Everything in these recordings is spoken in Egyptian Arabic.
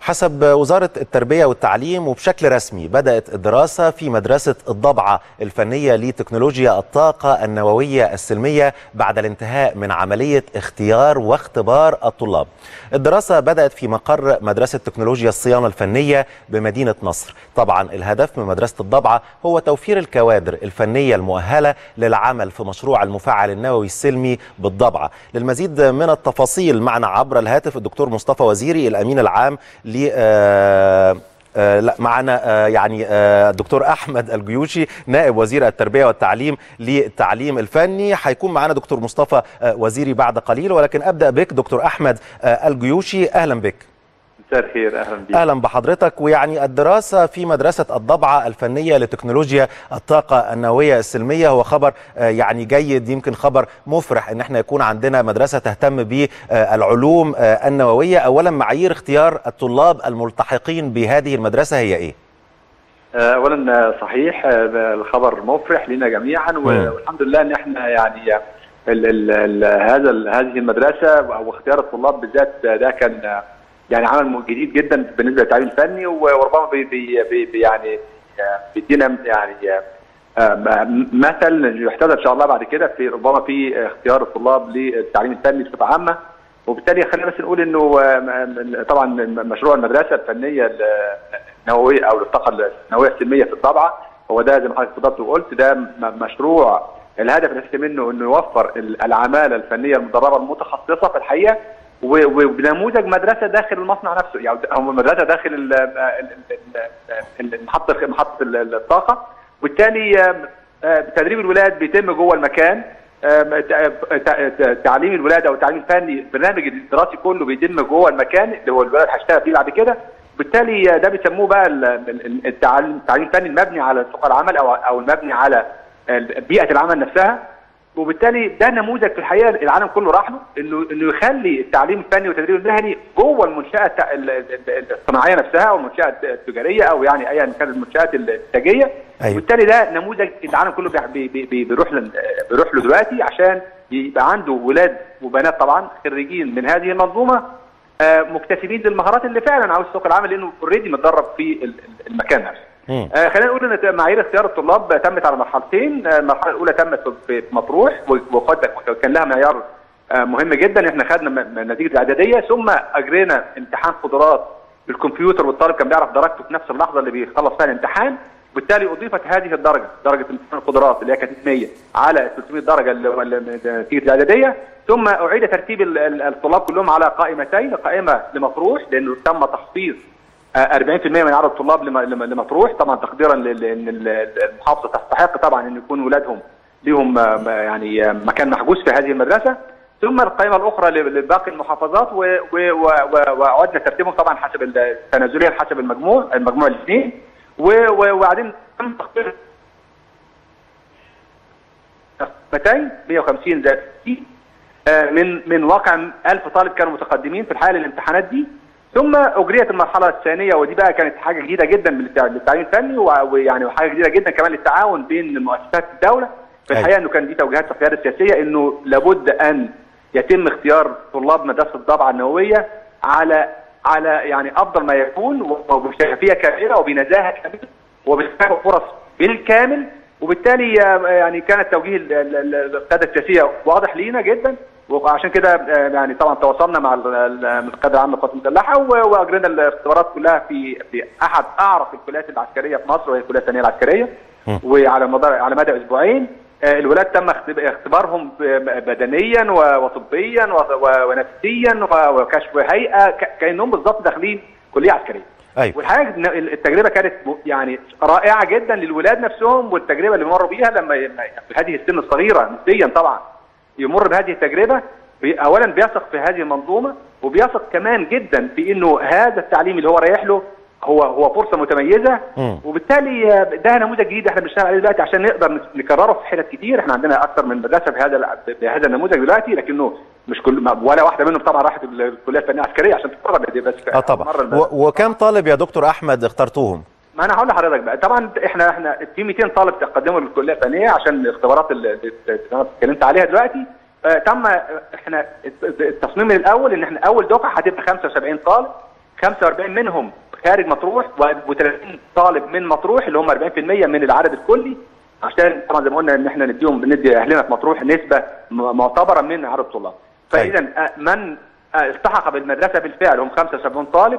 حسب وزارة التربية والتعليم وبشكل رسمي بدأت الدراسة في مدرسة الضبعة الفنية لتكنولوجيا الطاقة النووية السلمية بعد الانتهاء من عملية اختيار واختبار الطلاب الدراسة بدأت في مقر مدرسة تكنولوجيا الصيانة الفنية بمدينة نصر طبعا الهدف من مدرسة الضبعة هو توفير الكوادر الفنية المؤهلة للعمل في مشروع المفاعل النووي السلمي بالضبعة للمزيد من التفاصيل معنا عبر الهاتف الدكتور مصطفى وزيري الأمين العام ل آه آه لا معنا آه يعني الدكتور احمد الجيوشي نائب وزير التربيه والتعليم للتعليم الفني هيكون معنا دكتور مصطفى وزيري بعد قليل ولكن ابدا بك دكتور احمد الجيوشي اهلا بك مساء الخير اهلا بك اهلا بحضرتك ويعني الدراسه في مدرسه الضبعه الفنيه لتكنولوجيا الطاقه النوويه السلميه هو خبر يعني جيد يمكن خبر مفرح ان احنا يكون عندنا مدرسه تهتم بالعلوم النوويه اولا معايير اختيار الطلاب الملتحقين بهذه المدرسه هي ايه اولا صحيح الخبر مفرح لنا جميعا والحمد لله ان احنا يعني ال ال ال هذا هذه المدرسه او اختيار الطلاب بالذات ده كان يعني عمل جديد جدا بالنسبه للتعليم الفني وربما بي بي بي يعني بيدينا يعني مثل يحتذى ان شاء الله بعد كده في ربما في اختيار الطلاب للتعليم الفني بصفه عامه وبالتالي خلينا بس نقول انه طبعا مشروع المدرسه الفنيه النوويه او الطاقه النوويه السلميه في الضبعه هو ده زي ما حضرتك اتفضلت وقلت ده مشروع الهدف الاساسي منه انه يوفر العماله الفنيه المدربه المتخصصه في الحقيقه وبنموذج مدرسه داخل المصنع نفسه يعني او مدرسه داخل محطه محطه الطاقه وبالتالي تدريب الولاد بيتم جوه المكان تعليم الولاد او التعليم الفني البرنامج الدراسي كله بيتم جوه المكان اللي هو الولاد هيشتغل فيه بعد كده بالتالي ده بيسموه بقى التعليم التعليم الفني المبني على سوق العمل او او المبني على بيئه العمل نفسها وبالتالي ده نموذج في الحقيقه العالم كله راح له انه انه يخلي التعليم الفني والتدريب المهني جوه المنشاه الصناعيه نفسها او المنشاه التجاريه او يعني ايا كانت المنشات الانتاجيه أيوة. وبالتالي ده نموذج العالم كله بي بي بي بيروح له بيروح له دلوقتي عشان يبقى عنده ولاد وبنات طبعا خريجين من هذه المنظومه مكتسبين للمهارات اللي فعلا عاوز سوق العمل لانه اوريدي متدرب في المكان نفسه. آه خلينا نقول ان معايير اختيار الطلاب تمت على مرحلتين آه المرحله الاولى تمت في مطروح وقد كان لها معيار آه مهم جدا احنا خدنا نتيجه الاعداديه ثم اجرينا امتحان قدرات بالكمبيوتر والطالب كان بيعرف درجته في نفس اللحظه اللي بيخلص فيها الامتحان وبالتالي اضيفت هذه الدرجه درجه امتحان القدرات اللي هي كانت 100 على 300 درجه نتيجه الاعداديه ثم اعيد ترتيب الطلاب كلهم على قائمتين قائمه لمطروح لانه تم تخصيص 40% من عدد الطلاب لمطروح طبعا تقديرا لان المحافظه تستحق طبعا ان يكون اولادهم لهم يعني مكان محجوز في هذه المدرسه ثم القائمه الاخرى لباقي المحافظات وعدنا ترتيبهم طبعا حسب تنازليا حسب المجموع المجموع الاثنين وبعدين تم تقدير 200 150 زائد 60 من من واقع 1000 طالب كانوا متقدمين في الحاله الامتحانات دي ثم اجريت المرحله الثانيه ودي بقى كانت حاجه جديده جدا للتعليم الفني ويعني وحاجه جديده جدا كمان للتعاون بين مؤسسات الدوله في الحقيقه انه كان دي توجيهات في القياده السياسيه انه لابد ان يتم اختيار طلاب مدرسه الضبعه النوويه على على يعني افضل ما يكون وبشفافيه كامله وبنزاهه كامله وباستحقاق فرص بالكامل وبالتالي يعني كانت توجيه القياده السياسيه واضح لينا جدا وعشان كده يعني طبعا تواصلنا مع القياده العامه للقوات المسلحه واجرينا الاختبارات كلها في في احد اعرف الكليات العسكريه في مصر وهي الكليه الثانيه العسكريه وعلى مدار على مدى اسبوعين الولاد تم اختبارهم بدنيا وطبيا ونفسيا وكشف هيئه كانهم بالظبط داخلين كليه عسكريه. أيوة. والحقيقه التجربه كانت يعني رائعه جدا للولاد نفسهم والتجربه اللي مروا بيها لما في هذه السن الصغيره نسبيا طبعا يمر بهذه التجربه اولا بيثق في هذه المنظومه وبيثق كمان جدا في انه هذا التعليم اللي هو رايح له هو هو فرصه متميزه م. وبالتالي ده نموذج جديد احنا بنشتغل عليه دلوقتي عشان نقدر نكرره في حتت كتير احنا عندنا اكثر من مدرسه بهذا بهذا النموذج دلوقتي لكنه مش كل ولا واحده منهم طبعا راحت الكليه الفنيه العسكريه عشان تتفرج دي بس اه طبعا وكم طالب يا دكتور احمد اخترتوهم؟ ما انا هقول لحضرتك بقى طبعا احنا احنا في 200 طالب تقدموا للكليه الفنيه عشان الاختبارات اللي انا اتكلمت عليها دلوقتي آه تم احنا التصميم من الاول ان احنا اول دفعه هتبقى 75 طالب 45 منهم خارج مطروح و30 طالب من مطروح اللي هم 40% من العدد الكلي عشان طبعا زي ما قلنا ان احنا نديهم ندي اهلنا في مطروح نسبه م- معتبره من عدد الطلاب طيب. فاذا آه، من آه، التحق بالمدرسه بالفعل هم 75 طالب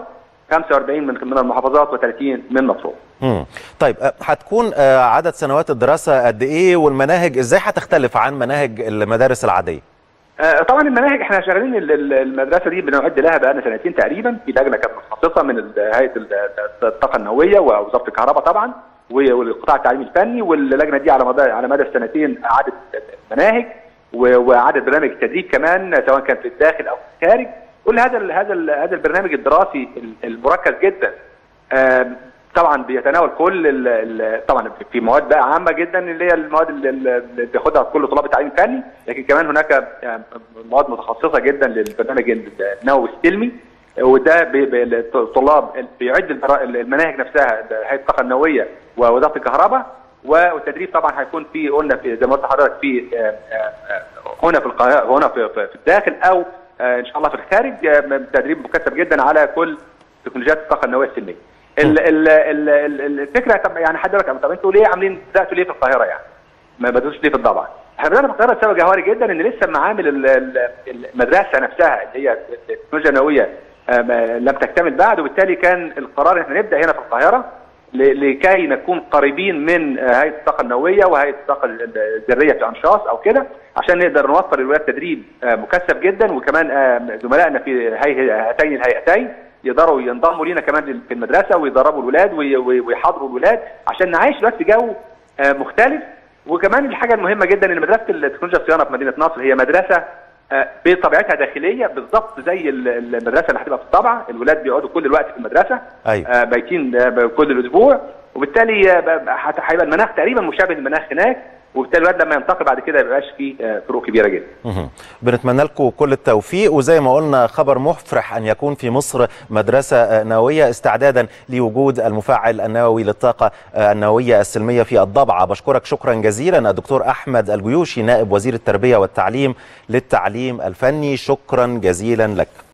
45 من من المحافظات و30 من مطروح مم. طيب أه، هتكون أه، عدد سنوات الدراسة قد إيه والمناهج إزاي هتختلف عن مناهج المدارس العادية؟ آه، طبعا المناهج احنا شغالين ال- ال- المدرسه دي بنعد لها بقالنا سنتين تقريبا في لجنه كانت متخصصه من ال- هيئه ال- الطاقه النوويه ووزاره الكهرباء طبعا و- والقطاع التعليمي الفني واللجنه دي على مدى على مدى السنتين اعادت المناهج و- واعاده برنامج التدريب كمان سواء كان في الداخل او في الخارج كل هذا ال هذا ال هذا البرنامج الدراسي ال- المركز جدا آم، طبعا بيتناول كل ال ال طبعا في مواد بقى عامه جدا اللي هي المواد اللي- اللي بياخدها كل طلاب التعليم الفني لكن كمان هناك آم، مواد متخصصه جدا للبرنامج النووي السلمي وده بي- بي- الطلاب بيعد البرا- المناهج نفسها هيئه الطاقه النوويه ووزاره الكهرباء والتدريب طبعا هيكون في قلنا في زي ما قلت لحضرتك في آه، آه، آه، هنا في القاهره هنا في, في في الداخل او آه، ان شاء الله في الخارج آه، تدريب مكثف جدا على كل تكنولوجيات الطاقه النوويه السلميه. ال- ال- ال- ال- الفكره طب يعني حد يقول لك طب انتوا ليه عاملين بداتوا ليه في القاهره يعني؟ ما بدوش ليه في الضبعه؟ احنا بدانا في القاهره لسبب جوهري جدا ان لسه معامل ال- ال- المدرسه نفسها اللي هي التكنولوجيا النوويه آه، ما- لم تكتمل بعد وبالتالي كان القرار ان احنا نبدا هنا في القاهره ل- لكي نكون قريبين من آه، هيئه الطاقه النوويه وهيئه الطاقه الذريه في انشاص او كده عشان نقدر نوفر للولاد تدريب آه، مكثف جدا وكمان آه، زملائنا في هي- هاتين الهيئتين يقدروا ينضموا لينا كمان في المدرسه ويدربوا الولاد وي- وي- ويحاضروا الولاد عشان نعيش دلوقتي جو آه، مختلف وكمان الحاجه المهمه جدا ان مدرسه التكنولوجيا الصيانه في مدينه نصر هي مدرسه آه، بطبيعتها داخليه بالظبط زي ال- المدرسه اللي هتبقى في الطبعه الولاد بيقعدوا كل الوقت في المدرسه أيوة. آه، بايتين آه، كل الاسبوع وبالتالي آه، ب- هت- هيبقى المناخ تقريبا مشابه للمناخ هناك وبالتالي الولاد لما ينتقل بعد كده ما يبقاش فيه آه، فروق كبيره جدا مهم. بنتمنى لكم كل التوفيق وزي ما قلنا خبر مفرح ان يكون في مصر مدرسه آه، نوويه استعدادا لوجود المفاعل النووي للطاقه آه، النوويه السلميه في الضبعه بشكرك شكرا جزيلا الدكتور احمد الجيوشي نائب وزير التربيه والتعليم للتعليم الفني شكرا جزيلا لك